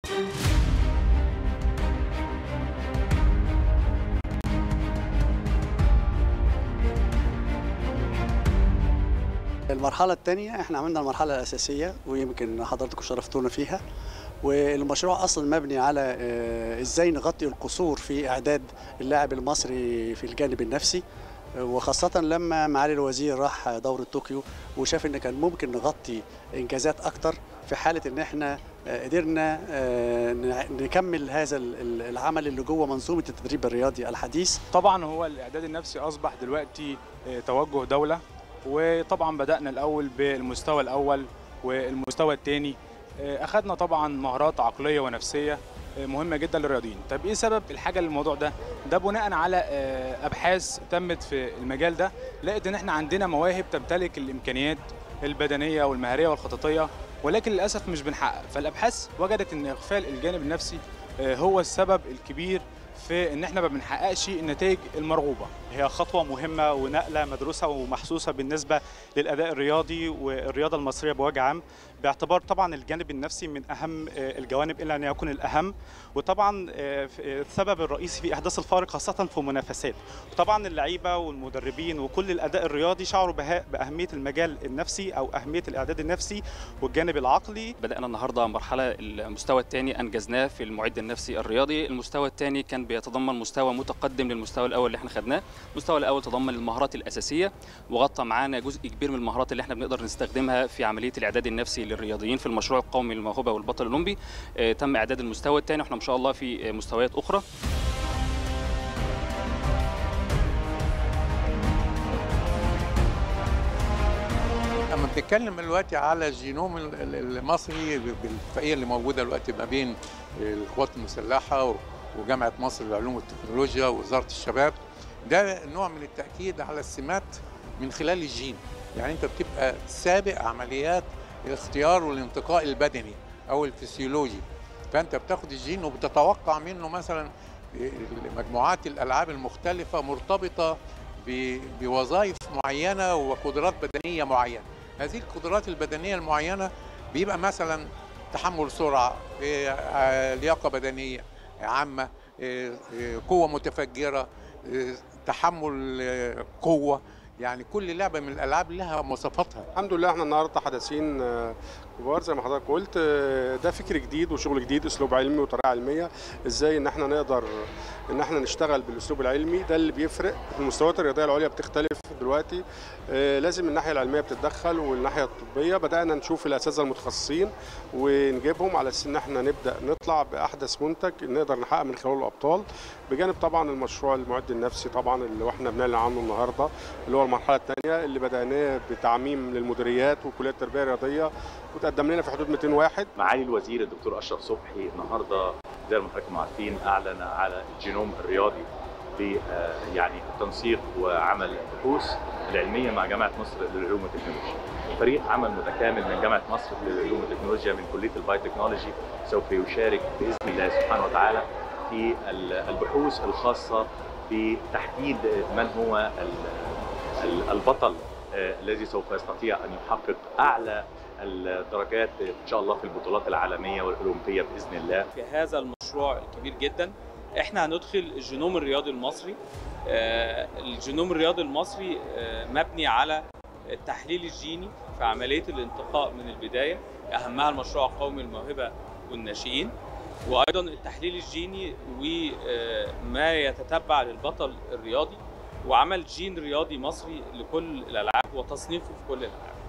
المرحلة الثانية احنا عملنا المرحلة الأساسية ويمكن حضراتكم شرفتونا فيها والمشروع أصلا مبني على آه، ازاي نغطي القصور في إعداد اللاعب المصري في الجانب النفسي آه، وخاصة لما معالي الوزير راح دورة طوكيو وشاف ان كان ممكن نغطي انجازات اكتر في حالة ان احنا آه، قدرنا آه، ن- نكمل هذا ال- ال- العمل اللي جوه منظومة التدريب الرياضي الحديث طبعا هو الاعداد النفسي اصبح دلوقتي آه، توجه دوله وطبعا بدانا الاول بالمستوى الاول والمستوى الثاني اخذنا طبعا مهارات عقليه ونفسيه آه، مهمه جدا للرياضيين طب ايه سبب الحاجه للموضوع ده ده بناء على آه، ابحاث تمت في المجال ده لقيت ان احنا عندنا مواهب تمتلك الامكانيات البدنيه والمهاريه والخططيه ولكن للاسف مش بنحقق فالابحاث وجدت ان اغفال الجانب النفسي آه، هو السبب الكبير في ان احنا ما بنحققش النتائج المرغوبه هي خطوة مهمة ونقلة مدروسة ومحسوسة بالنسبة للأداء الرياضي والرياضة المصرية بوجه عام باعتبار طبعا الجانب النفسي من أهم آه، الجوانب إلا أن يكون الأهم وطبعا آه، ف- آه، السبب الرئيسي في إحداث الفارق خاصة في المنافسات وطبعا اللعيبة والمدربين وكل الأداء الرياضي شعروا بها- بأهمية المجال النفسي أو أهمية الإعداد النفسي والجانب العقلي بدأنا النهارده مرحلة المستوى الثاني أنجزناه في المعد النفسي الرياضي، المستوى الثاني كان بيتضمن مستوى متقدم للمستوى الأول اللي احنا خدناه، المستوى الأول تضمن المهارات الأساسية وغطى معانا جزء كبير من المهارات اللي احنا بنقدر نستخدمها في عملية الإعداد النفسي للرياضيين في المشروع القومي للموهبة والبطل الأولمبي، آه، تم إعداد المستوى الثاني واحنا إن شاء الله في آه، مستويات أخرى. لما بنتكلم دلوقتي على الجينوم ال- ال- المصري بالاتفاقيه اللي موجوده دلوقتي ما بين القوات المسلحه وجامعه مصر للعلوم والتكنولوجيا ووزاره الشباب ده نوع من التاكيد على السمات من خلال الجين يعني انت بتبقى سابق عمليات الاختيار والانتقاء البدني او الفسيولوجي فانت بتاخد الجين وبتتوقع منه مثلا مجموعات الالعاب المختلفه مرتبطه ب- بوظائف معينه وقدرات بدنيه معينه هذه القدرات البدنيه المعينه بيبقى مثلا تحمل سرعه إيه، آه، لياقه بدنيه عامه إيه، إيه، قوه متفجره إيه، تحمل آه، قوه يعني كل لعبه من الالعاب لها مواصفاتها الحمد لله احنا النهارده حدثين آه، كبار زي ما حضرتك قلت آه، ده فكر جديد وشغل جديد اسلوب علمي وطريقه علميه ازاي ان احنا نقدر ان احنا نشتغل بالاسلوب العلمي ده اللي بيفرق المستويات الرياضيه العليا بتختلف دلوقتي آه، لازم الناحيه العلميه بتتدخل والناحيه الطبيه بدانا نشوف الاساتذه المتخصصين ونجيبهم على اساس ان احنا نبدا نطلع باحدث منتج نقدر نحقق من خلاله الابطال بجانب طبعا المشروع المعد النفسي طبعا اللي احنا بنعلن عنه النهارده اللي هو المرحله الثانيه اللي بداناه بتعميم للمديريات وكليات التربيه الرياضيه وتقدم لنا في حدود 200 واحد معالي الوزير الدكتور اشرف صبحي النهارده زي ما حضراتكم عارفين اعلن على الجينوم الرياضي ب آه، يعني التنسيق وعمل البحوث العلميه مع جامعه مصر للعلوم والتكنولوجيا. فريق عمل متكامل من جامعه مصر للعلوم والتكنولوجيا من كليه البايوتكنولوجي سوف يشارك باذن الله سبحانه وتعالى في ال- البحوث الخاصه بتحديد من هو ال- ال- البطل آه، الذي سوف يستطيع ان يحقق اعلى الدرجات ان شاء الله في البطولات العالميه والاولمبيه باذن الله في هذا المشروع الكبير جدا احنا هندخل الجينوم الرياضي المصري آه، الجينوم الرياضي المصري آه، مبني على التحليل الجيني في عمليه الانتقاء من البدايه اهمها المشروع القومي للموهبه والناشئين وايضا التحليل الجيني وما يتتبع للبطل الرياضي وعمل جين رياضي مصري لكل الالعاب وتصنيفه في كل الالعاب